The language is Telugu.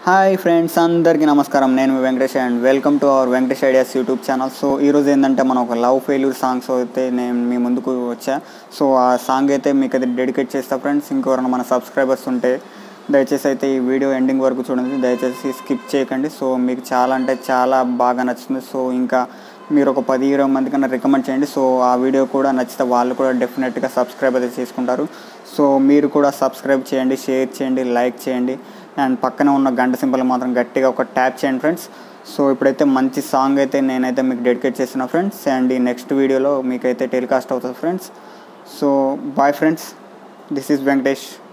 హాయ్ ఫ్రెండ్స్ అందరికీ నమస్కారం నేను మీ Venkatesh and welcome to our Venkatesh ideas YouTube channel so ఈరోజు ఏంటంటే మనం ఒక లవ్ ఫెయిల్యూర్ సాంగ్స్ అయితే నేను మీ ముందుకు వచ్చా సో ఆ సాంగ్ అయితే మీకు అయితే డెడికేట్ చేస్తా ఫ్రెండ్స్ ఇంకెవరైనా మన సబ్స్క్రైబర్స్ ఉంటే దయచేసి అయితే ఈ వీడియో ఎండింగ్ వరకు చూడండి దయచేసి స్కిప్ చేయకండి సో మీకు చాలా అంటే చాలా బాగా నచ్చుతుంది సో ఇంకా మీరు ఒక పది ఇరవై మంది కన్నా రికమెండ్ చేయండి సో ఆ వీడియో కూడా నచ్చితే వాళ్ళు కూడా డెఫినెట్గా సబ్స్క్రైబ్ అయితే చేసుకుంటారు సో మీరు కూడా సబ్స్క్రైబ్ చేయండి షేర్ చేయండి లైక్ చేయండి అండ్ పక్కన ఉన్న గంట సింబల్ మాత్రం గట్టిగా ఒక ట్యాప్ చేయండి ఫ్రెండ్స్ సో ఇప్పుడైతే మంచి సాంగ్ అయితే నేనైతే మీకు డెడికేట్ చేసిన ఫ్రెండ్స్ అండ్ ఈ నెక్స్ట్ వీడియోలో మీకైతే టెలికాస్ట్ అవుతుంది friends so bye friends this is Venkatesh